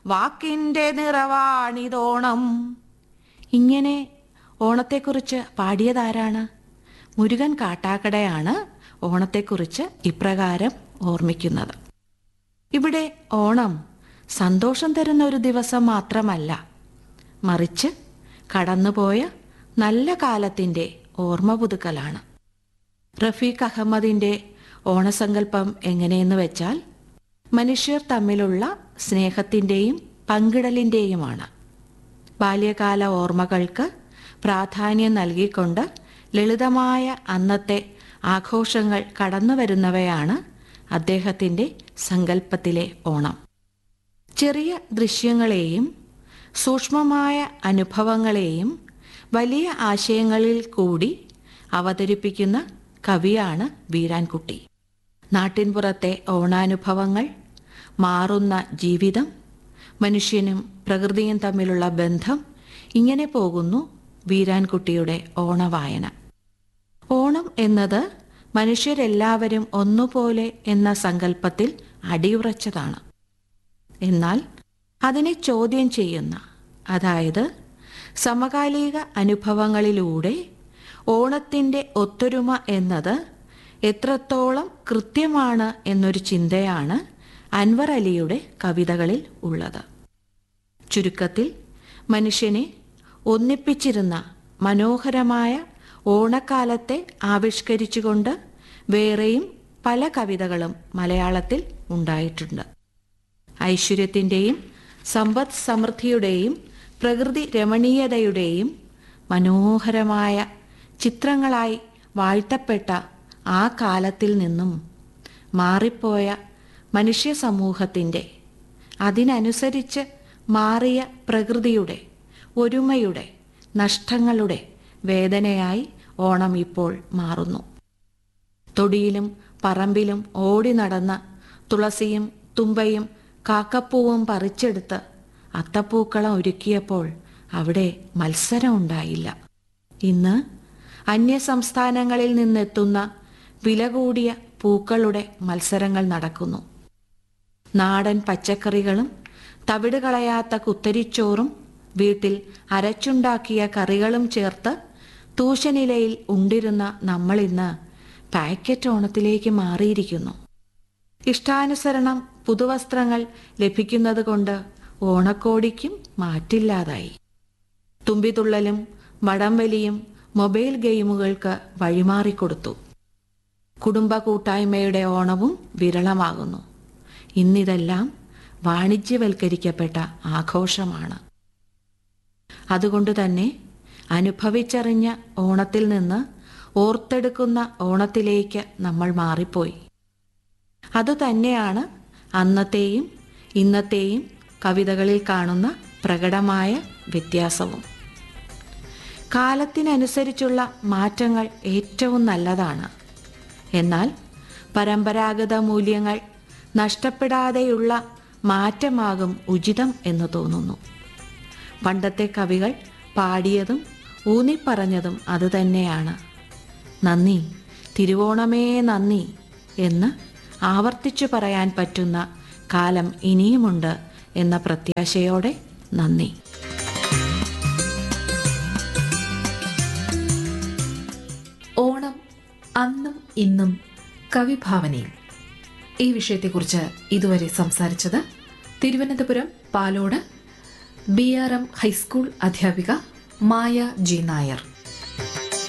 വാക്കിൻ്റെ നിറവാണിതോണം ഇങ്ങനെ ഓണത്തെക്കുറിച്ച് പാടിയതാരാണ് മുരുകൻ കാട്ടാക്കടയാണ് ഓണത്തെക്കുറിച്ച് ഇപ്രകാരം ഓർമ്മിക്കുന്നത് ഇവിടെ ഓണം സന്തോഷം തരുന്ന ഒരു ദിവസം മാത്രമല്ല മറിച്ച് കടന്നുപോയ നല്ല കാലത്തിൻ്റെ ഓർമ്മ പുതുക്കലാണ് റഫീഖ് അഹമ്മദിൻ്റെ ഓണസങ്കല്പം എങ്ങനെയെന്ന് വെച്ചാൽ മനുഷ്യർ തമ്മിലുള്ള സ്നേഹത്തിൻ്റെയും പങ്കിടലിൻ്റെയുമാണ് ബാല്യകാല ഓർമ്മകൾക്ക് പ്രാധാന്യം നൽകിക്കൊണ്ട് ലളിതമായ അന്നത്തെ ആഘോഷങ്ങൾ കടന്നു വരുന്നവയാണ് അദ്ദേഹത്തിൻ്റെ സങ്കല്പത്തിലെ ഓണം ചെറിയ ദൃശ്യങ്ങളെയും സൂക്ഷ്മമായ അനുഭവങ്ങളെയും വലിയ ആശയങ്ങളിൽ കൂടി അവതരിപ്പിക്കുന്ന കവിയാണ് വീരാൻകുട്ടി നാട്ടിൻപുറത്തെ ഓണാനുഭവങ്ങൾ മാറുന്ന ജീവിതം മനുഷ്യനും പ്രകൃതിയും തമ്മിലുള്ള ബന്ധം ഇങ്ങനെ പോകുന്നു വീരാൻകുട്ടിയുടെ ഓണവായന ഓണം എന്നത് മനുഷ്യരെല്ലാവരും ഒന്നുപോലെ എന്ന സങ്കല്പത്തിൽ അടിയുറച്ചതാണ് എന്നാൽ അതിനെ ചോദ്യം ചെയ്യുന്ന അതായത് സമകാലിക അനുഭവങ്ങളിലൂടെ ഓണത്തിൻ്റെ ഒത്തൊരുമ എന്നത് എത്രത്തോളം കൃത്യമാണ് എന്നൊരു ചിന്തയാണ് അൻവർ അലിയുടെ കവിതകളിൽ ഉള്ളത് ചുരുക്കത്തിൽ മനുഷ്യനെ ഒന്നിപ്പിച്ചിരുന്ന മനോഹരമായ ഓണക്കാലത്തെ ആവിഷ്കരിച്ചുകൊണ്ട് വേറെയും പല കവിതകളും മലയാളത്തിൽ ഉണ്ടായിട്ടുണ്ട് ഐശ്വര്യത്തിൻ്റെയും സമ്പദ് സമൃദ്ധിയുടെയും പ്രകൃതി രമണീയതയുടെയും മനോഹരമായ ചിത്രങ്ങളായി വാഴ്ത്തപ്പെട്ട ആ കാലത്തിൽ നിന്നും മാറിപ്പോയ മനുഷ്യ സമൂഹത്തിൻ്റെ അതിനനുസരിച്ച് മാറിയ പ്രകൃതിയുടെ ഒരുമയുടെ നഷ്ടങ്ങളുടെ വേദനയായി ഓണം ഇപ്പോൾ മാറുന്നു തൊടിയിലും പറമ്പിലും ഓടി നടന്ന തുളസിയും തുമ്പയും കാക്കപ്പൂവും പറിച്ചെടുത്ത് അത്തപ്പൂക്കളം ഒരുക്കിയപ്പോൾ അവിടെ മത്സരം ഉണ്ടായില്ല ഇന്ന് അന്യസംസ്ഥാനങ്ങളിൽ നിന്നെത്തുന്ന വില കൂടിയ പൂക്കളുടെ മത്സരങ്ങൾ നടക്കുന്നു നാടൻ പച്ചക്കറികളും തവിട് കളയാത്ത കുത്തരിച്ചോറും വീട്ടിൽ അരച്ചുണ്ടാക്കിയ കറികളും ചേർത്ത് തൂശനിലയിൽ ഉണ്ടിരുന്ന നമ്മളിന്ന് പാക്കറ്റ് ഓണത്തിലേക്ക് മാറിയിരിക്കുന്നു ഇഷ്ടാനുസരണം പുതുവസ്ത്രങ്ങൾ ലഭിക്കുന്നത് കൊണ്ട് ഓണക്കോടിക്കും മാറ്റില്ലാതായി തുമ്പിതുള്ളലും വടംവലിയും മൊബൈൽ ഗെയിമുകൾക്ക് വഴിമാറിക്കൊടുത്തു കുടുംബ കൂട്ടായ്മയുടെ ഓണവും വിരളമാകുന്നു ഇന്നിതെല്ലാം വാണിജ്യവൽക്കരിക്കപ്പെട്ട ആഘോഷമാണ് അതുകൊണ്ട് തന്നെ അനുഭവിച്ചറിഞ്ഞ ഓണത്തിൽ നിന്ന് ഓർത്തെടുക്കുന്ന ഓണത്തിലേക്ക് നമ്മൾ മാറിപ്പോയി അതുതന്നെയാണ് അന്നത്തെയും ഇന്നത്തെയും കവിതകളിൽ കാണുന്ന പ്രകടമായ വ്യത്യാസവും കാലത്തിനനുസരിച്ചുള്ള മാറ്റങ്ങൾ ഏറ്റവും നല്ലതാണ് എന്നാൽ പരമ്പരാഗത മൂല്യങ്ങൾ നഷ്ടപ്പെടാതെയുള്ള മാറ്റമാകും ഉചിതം എന്ന് തോന്നുന്നു പണ്ടത്തെ കവികൾ പാടിയതും ഊന്നിപ്പറഞ്ഞതും അതുതന്നെയാണ് നന്ദി തിരുവോണമേ നന്ദി എന്ന് ആവർത്തിച്ചു പറയാൻ പറ്റുന്ന കാലം ഇനിയുമുണ്ട് എന്ന പ്രത്യാശയോടെ നന്ദി ഓണം അന്നും ഇന്നും കവിഭാവനയും ഈ വിഷയത്തെക്കുറിച്ച് ഇതുവരെ സംസാരിച്ചത് Thiruvananthapuram Palode B R M high school അധ്യാപിക മായ ജി നായർ